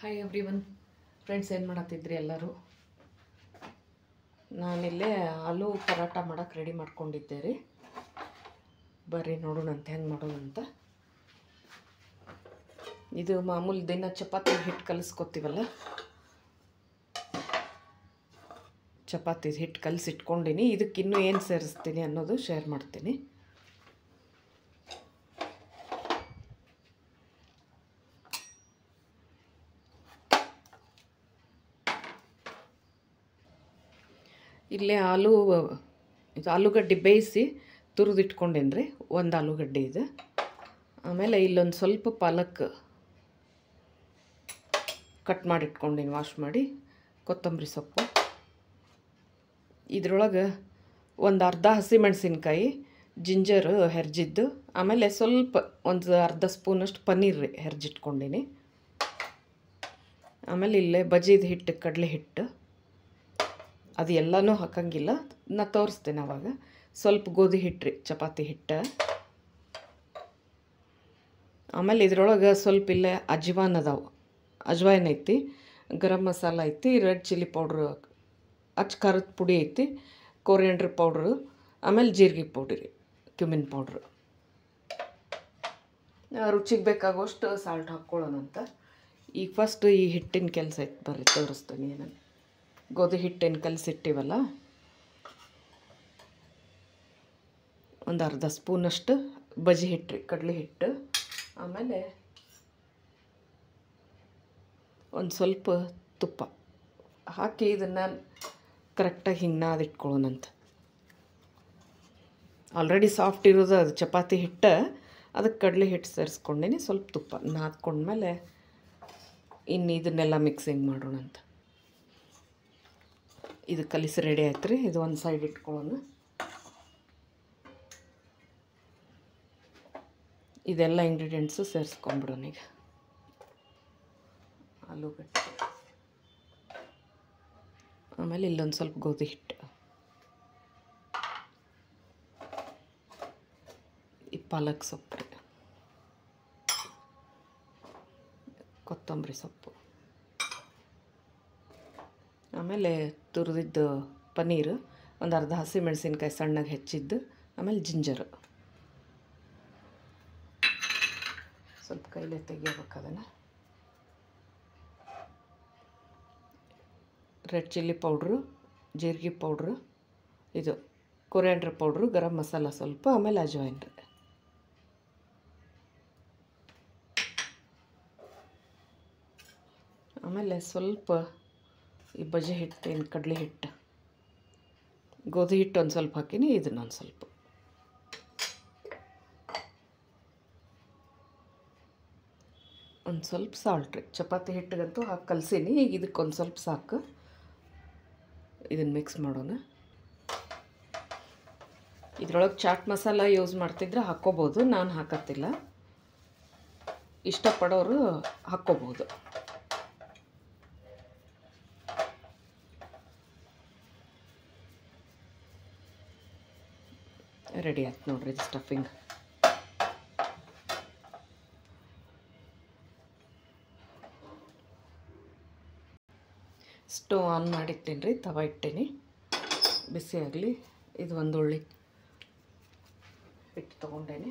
Hi every one friends ಏನು ಮಾಡತ್ತಿದ್ರಿ ಎಲ್ಲರೂ ನಾನಿಲ್ಲೇ ಆಲೂ ಪರಾಟ ಮಾಡೋಕೆ ರೆಡಿ ಮಾಡ್ಕೊಂಡಿದ್ದೆ ರೀ ಬರ್ರಿ ನೋಡೋಣಂತ ಹೆಂಗೆ ಮಾಡೋದಂತ ಇದು ಮಾಮೂಲಿ ದಿನ ಚಪಾತಿ ಹಿಟ್ಟು ಕಲಿಸ್ಕೊತೀವಲ್ಲ ಚಪಾತಿ ಹಿಟ್ಟು ಕಲಸಿಟ್ಕೊಂಡಿನಿ ಇದಕ್ಕೆ ಇನ್ನೂ ಏನು ಸೇರಿಸ್ತೀನಿ ಅನ್ನೋದು ಶೇರ್ ಮಾಡ್ತೀನಿ ಇಲ್ಲೇ ಆಲೂ ಇದು ಆಲೂಗಡ್ಡೆ ಬೇಯಿಸಿ ತುರಿದಿಟ್ಕೊಂಡೇನಿ ರೀ ಒಂದು ಆಲೂಗಡ್ಡೆ ಇದೆ ಆಮೇಲೆ ಇಲ್ಲೊಂದು ಸ್ವಲ್ಪ ಪಾಲಕ್ ಕಟ್ ಮಾಡಿ ಇಟ್ಕೊಂಡೀನಿ ವಾಶ್ ಮಾಡಿ ಕೊತ್ತಂಬರಿ ಸೊಪ್ಪು ಇದ್ರೊಳಗೆ ಒಂದು ಅರ್ಧ ಹಸಿಮೆಣಸಿನ್ಕಾಯಿ ಜಿಂಜರ್ ಹೆರ್ಜಿದ್ದು ಆಮೇಲೆ ಸ್ವಲ್ಪ ಒಂದು ಅರ್ಧ ಸ್ಪೂನಷ್ಟು ಪನ್ನೀರ್ ರೀ ಹೆರ್ಜಿಟ್ಕೊಂಡೀನಿ ಆಮೇಲೆ ಇಲ್ಲೇ ಬಜಿದ ಹಿಟ್ಟು ಕಡಲೆ ಹಿಟ್ಟು ಅದು ಎಲ್ಲನೂ ಹಾಕಂಗಿಲ್ಲ ನಾ ತೋರಿಸ್ತೇನೆ ಅವಾಗ ಸ್ವಲ್ಪ ಗೋಧಿ ಹಿಟ್ಟು ರೀ ಚಪಾತಿ ಹಿಟ್ಟು ಆಮೇಲೆ ಇದ್ರೊಳಗೆ ಸ್ವಲ್ಪ ಇಲ್ಲೇ ಅಜ್ವಾನ್ ಅದಾವೆ ಅಜ್ವಾಯಿನ್ ಐತಿ ಗರಂ ಮಸಾಲ ಐತಿ ರೆಡ್ ಚಿಲ್ಲಿ ಪೌಡ್ರು ಅಚ್ಚ ಖಾರದ ಪುಡಿ ಐತಿ ಕೊರಿಯಂಡ್ರ್ ಪೌಡ್ರು ಆಮೇಲೆ ಜೀರಿಗೆ ಪೌಡ್ರಿ ರೀ ಕ್ಯುಮಿನ್ ಪೌಡ್ರು ರುಚಿಗೆ ಬೇಕಾಗುವಷ್ಟು ಸಾಲ್ಟ್ ಹಾಕ್ಕೊಳ್ಳೋಣಂತ ಈಗ ಫಸ್ಟ್ ಈ ಹಿಟ್ಟಿನ ಕೆಲಸ ಐತೆ ಬರ್ರಿ ತೋರಿಸ್ತೀನಿ ಏನಂತ ಗೋಧಿ ಹಿಟ್ಟೇನು ಕಲಸಿಟ್ಟಿವಲ್ಲ ಒಂದು ಅರ್ಧ ಸ್ಪೂನಷ್ಟು ಬಜಿ ಹಿಟ್ಟು ರೀ ಕಡಲೆ ಹಿಟ್ಟು ಆಮೇಲೆ ಒಂದು ಸ್ವಲ್ಪ ತುಪ್ಪ ಹಾಕಿ ಇದನ್ನು ಕರೆಕ್ಟಾಗಿ ಹಿಂಗೆ ನಾದಿಟ್ಕೊಳ್ಳೋಣಂತ ಆಲ್ರೆಡಿ ಸಾಫ್ಟ್ ಇರೋದು ಅದು ಚಪಾತಿ ಹಿಟ್ಟು ಅದಕ್ಕೆ ಕಡಲೆ ಹಿಟ್ಟು ಸೇರಿಸ್ಕೊಂಡೀನಿ ಸ್ವಲ್ಪ ತುಪ್ಪ ನಾದ್ಕೊಂಡ್ಮೇಲೆ ಇನ್ನು ಇದನ್ನೆಲ್ಲ ಮಿಕ್ಸಿಂಗ್ ಮಾಡೋಣಂತ ಇದು ಕಲಿಸಿ ರೆಡಿ ಆಯ್ತು ರೀ ಇದು ಒಂದು ಸೈಡ್ ಇಟ್ಕೊಳ್ಳೋಣ ಇದೆಲ್ಲ ಇಂಗ್ರೀಡಿಯೆಂಟ್ಸು ಸೇರಿಸ್ಕೊಂಬಿಡೋಣ ಈಗ ಆಲೂಗಡ್ಡೆ ಆಮೇಲೆ ಇಲ್ಲೊಂದು ಸ್ವಲ್ಪ ಗೋಧಿ ಹಿಟ್ಟು ಈ ಪಾಲಕ್ ಸೊಪ್ಪು ರೀ ಕೊತ್ತಂಬರಿ ಸೊಪ್ಪು ಆಮೇಲೆ ತುರಿದಿದ್ದು ಪನ್ನೀರು ಒಂದು ಅರ್ಧ ಹಸಿ ಮೆಣಸಿನ್ಕಾಯಿ ಸಣ್ಣಗೆ ಹೆಚ್ಚಿದ್ದು ಆಮೇಲೆ ಜಿಂಜರು ಸ್ವಲ್ಪ ಕೈಲೇ ತೆಗಿಬೇಕು ಅದನ್ನು ರೆಡ್ ಚಿಲ್ಲಿ ಪೌಡ್ರು ಜೀರಿಗೆ ಪೌಡ್ರು ಇದು ಕೊರಿಯಾಂಡ್ರ್ ಪೌಡ್ರು ಗರಂ ಮಸಾಲ ಸ್ವಲ್ಪ ಆಮೇಲೆ ಅಜ್ವಾಯಿನ್ ರೀ ಆಮೇಲೆ ಸ್ವಲ್ಪ ಈ ಬಜೆ ಹಿಟ್ಟು ಏನು ಕಡಲೆ ಹಿಟ್ಟು ಗೋಧಿ ಹಿಟ್ಟು ಒಂದು ಸ್ವಲ್ಪ ಹಾಕೀನಿ ಇದನ್ನ ಒಂದು ಸ್ವಲ್ಪ ಒಂದು ಸ್ವಲ್ಪ ಸಾಲ್ಟ್ ರೀ ಚಪಾತಿ ಹಿಟ್ಟಿಗಂತೂ ಹಾಕಿ ಕಲಸೀನಿ ಈಗ ಇದಕ್ಕೆ ಒಂದು ಸ್ವಲ್ಪ ಸಾಕು ಇದನ್ನು ಮಿಕ್ಸ್ ಮಾಡೋಣ ಇದ್ರೊಳಗೆ ಚಾಟ್ ಮಸಾಲ ಯೂಸ್ ಮಾಡ್ತಿದ್ರೆ ಹಾಕ್ಕೋಬೋದು ನಾನು ಹಾಕತ್ತಿಲ್ಲ ಇಷ್ಟಪಡೋರು ಹಾಕ್ಕೋಬೋದು ರೆಡಿ ಆಯ್ತು ನೋಡ್ರಿ ಇದು ಸ್ಟಫಿಂಗ್ ಸ್ಟವ್ ಆನ್ ಮಾಡಿಟ್ಟೇನಿ ರೀ ತವ ಇಟ್ಟೇನಿ ಬಿಸಿ ಆಗಲಿ ಇದು ಒಂದು ಉಳ್ಳಿ ಹಿಟ್ಟು ತೊಗೊಂಡೇನಿ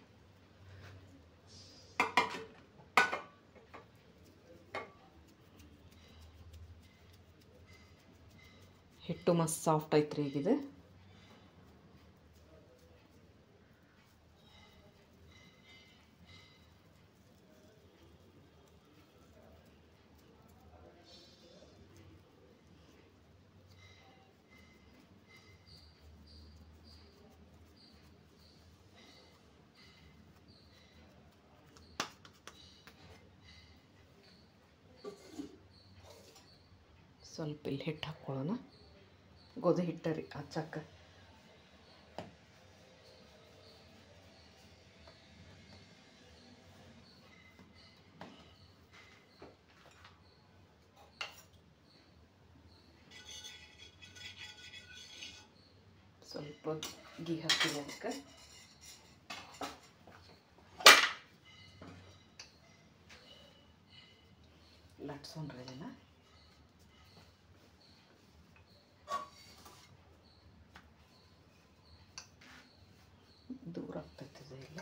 ಹಿಟ್ಟು ಮಸ್ತ್ ಸಾಫ್ಟ್ ಐತ್ರಿ ಈಗಿದೆ ಸ್ವಲ್ಪ ಇಲ್ಲಿ ಹಿಟ್ಟು ಹಾಕ್ಕೊಳ್ಳೋಣ ಗೋಧಿ ಹಿಟ್ಟು ರೀ ಹಚ್ಚಕ್ಕೆ ಸ್ವಲ್ಪ ಗೀ ಹಾಕ್ತೀನಿ ಅದಕ್ಕೆ ಲಟ್ಸೋಣ್ರಿ ಇದನ್ನು ದೂರ ಆಗ್ತೈತಿದೆ ಇಲ್ಲ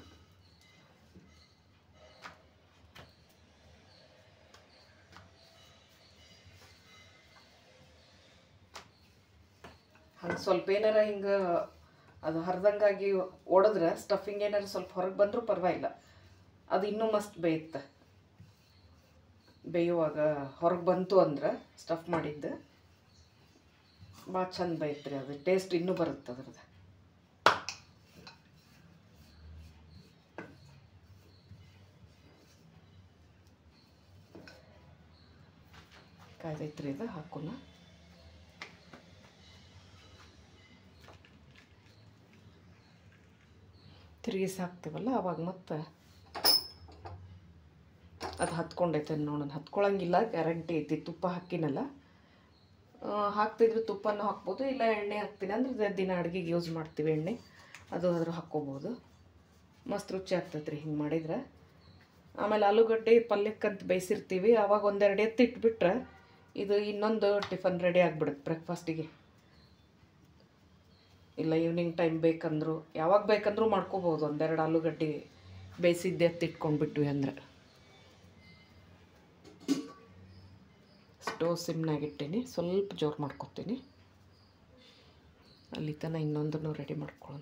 ಹಂಗೆ ಸ್ವಲ್ಪ ಏನಾರ ಹಿಂಗೆ ಅದು ಹರಿದಂಗಾಗಿ ಒಡೆದ್ರೆ ಸ್ಟಫಿಂಗ್ ಏನಾರ ಸ್ವಲ್ಪ ಹೊರಗೆ ಬಂದರೂ ಪರವಾಗಿಲ್ಲ ಅದು ಇನ್ನೂ ಮಸ್ತ್ ಬೇಯುತ್ತೆ ಬೇಯುವಾಗ ಹೊರಗೆ ಬಂತು ಅಂದ್ರೆ ಸ್ಟಫ್ ಮಾಡಿದ್ದು ಭಾಳ ಚಂದ ಬೇಯುತ್ತೆ ರೀ ಅದು ಟೇಸ್ಟ್ ಇನ್ನೂ ಬರುತ್ತೆ ಅದ್ರದ್ದು ಕಾಯ್ದೈತ್ರಿ ಇದು ಹಾಕೋಣ ತಿರುಗಿಸಿ ಹಾಕ್ತೀವಲ್ಲ ಅವಾಗ ಮತ್ತೆ ಅದು ಹತ್ಕೊಂಡೈತೆ ನೋಡೋಣ ಹತ್ಕೊಳಂಗಿಲ್ಲ ಗ್ಯಾರಂಟಿ ಐತಿ ತುಪ್ಪ ಹಾಕಿನಲ್ಲ ಆ, ಹಾಕ್ತಿದ್ರೆ ತುಪ್ಪನೂ ಹಾಕ್ಬೋದು ಇಲ್ಲ ಎಣ್ಣೆ ಹಾಕ್ತೀನಿ ಅಂದ್ರೆ ದಿನ ಅಡುಗೆಗೆ ಯೂಸ್ ಮಾಡ್ತೀವಿ ಎಣ್ಣೆ ಅದು ಅದ್ರ ಹಾಕ್ಕೋಬೋದು ಮಸ್ತ್ ರುಚಿ ಆಗ್ತೈತೆ ರೀ ಹಿಂಗೆ ಮಾಡಿದ್ರೆ ಆಮೇಲೆ ಆಲೂಗಡ್ಡೆ ಪಲ್ಯಕ್ಕಂತ ಬೇಯಿಸಿರ್ತೀವಿ ಆವಾಗ ಒಂದೆರಡು ಎತ್ತು ಇಟ್ಬಿಟ್ರೆ ಇದು ಇನ್ನೊಂದು ಟಿಫನ್ ರೆಡಿ ಆಗಿಬಿಡುತ್ತೆ ಬ್ರೇಕ್ಫಾಸ್ಟಿಗೆ ಇಲ್ಲ ಈವ್ನಿಂಗ್ ಟೈಮ್ ಬೇಕಂದ್ರು ಯಾವಾಗ ಬೇಕಂದ್ರೂ ಮಾಡ್ಕೋಬೋದು ಒಂದೆರಡು ಆಲೂಗಡ್ಡೆ ಬೇಯಿಸಿದ್ದೆ ಎತ್ತು ಇಟ್ಕೊಂಡ್ಬಿಟ್ವಿ ಅಂದ್ರೆ ಸ್ಟೋವ್ ಸಿಮ್ನಾಗ ಇಟ್ಟೀನಿ ಸ್ವಲ್ಪ ಜೋರು ಮಾಡ್ಕೊತೀನಿ ಅಲ್ಲಿ ತನಕ ಇನ್ನೊಂದನ್ನು ರೆಡಿ ಮಾಡ್ಕೊಳ್ಳೋಣ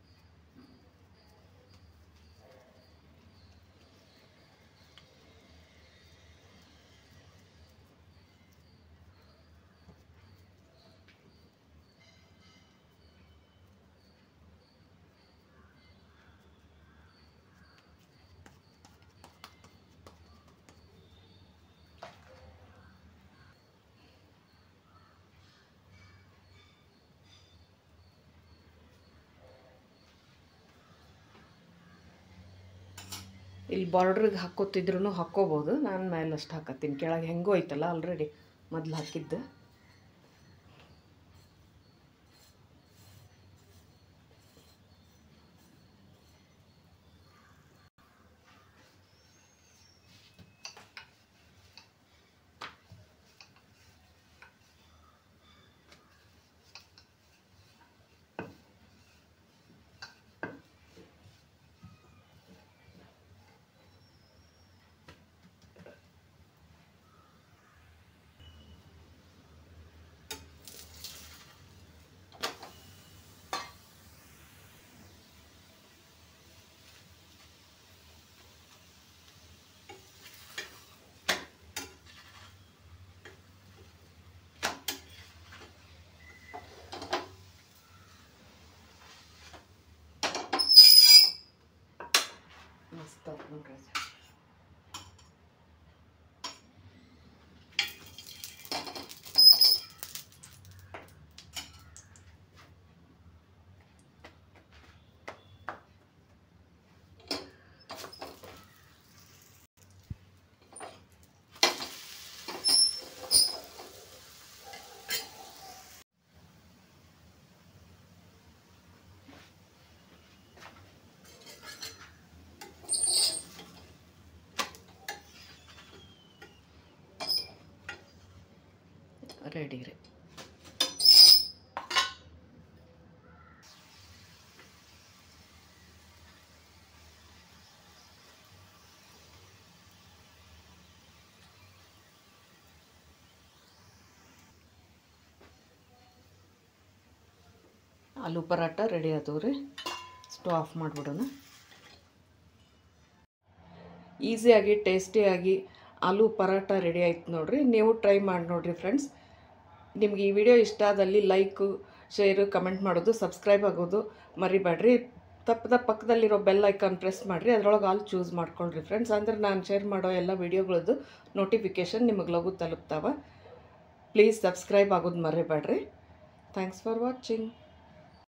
ಇಲ್ಲಿ ಬಾರ್ಡ್ರಿಗೆ ಹಾಕೋತಿದ್ರು ಹಾಕ್ಕೋಬೋದು ನಾನು ಮೇಲೆ ಅಷ್ಟು ಹಾಕತ್ತೀನಿ ಕೆಳಗೆ ಹೆಂಗೂ ಐತಲ್ಲ ಆಲ್ರೆಡಿ ಮೊದ್ಲು ಹಾಕಿದ್ದು ಮಸ್ತ್ ಆತ್ ನೋಡ್ರಿ ಅದು. ರೆಡಿ ರೀ ಆಲೂ ಪರಾಟ ರೆಡಿ ಆದವು ರೀ ಸ್ಟವ್ ಆಫ್ ಮಾಡಿಬಿಡೋಣ ಈಸಿಯಾಗಿ ಟೇಸ್ಟಿಯಾಗಿ ಆಲೂ ಪರಾಟ ರೆಡಿ ಆಯ್ತು ನೋಡ್ರಿ ನೀವು ಟ್ರೈ ಮಾಡಿ ನೋಡ್ರಿ ಫ್ರೆಂಡ್ಸ್ ನಿಮ್ಗೆ ಈ ವಿಡಿಯೋ ಇಷ್ಟ ಆದಲ್ಲಿ ಲೈಕು ಶೇರು ಕಮೆಂಟ್ ಮಾಡೋದು ಸಬ್ಸ್ಕ್ರೈಬ್ ಆಗೋದು ಮರಿಬೇಡ್ರಿ ತಪ್ಪದ ಪಕ್ಕದಲ್ಲಿರೋ ಬೆಲ್ ಐಕಾನ್ ಪ್ರೆಸ್ ಮಾಡಿರಿ ಅದರೊಳಗೆ ಆಲ್ ಚೂಸ್ ಮಾಡ್ಕೊಳ್ರಿ ಫ್ರೆಂಡ್ಸ್ ಅಂದ್ರೆ ನಾನು ಶೇರ್ ಮಾಡೋ ಎಲ್ಲ ವೀಡಿಯೋಗಳದ್ದು ನೋಟಿಫಿಕೇಷನ್ ನಿಮಗೆ ಲಘು ತಲುಪ್ತಾವ ಪ್ಲೀಸ್ ಸಬ್ಸ್ಕ್ರೈಬ್ ಆಗೋದು ಮರಿಬೇಡ್ರಿ ಥ್ಯಾಂಕ್ಸ್ ಫಾರ್ ವಾಚಿಂಗ್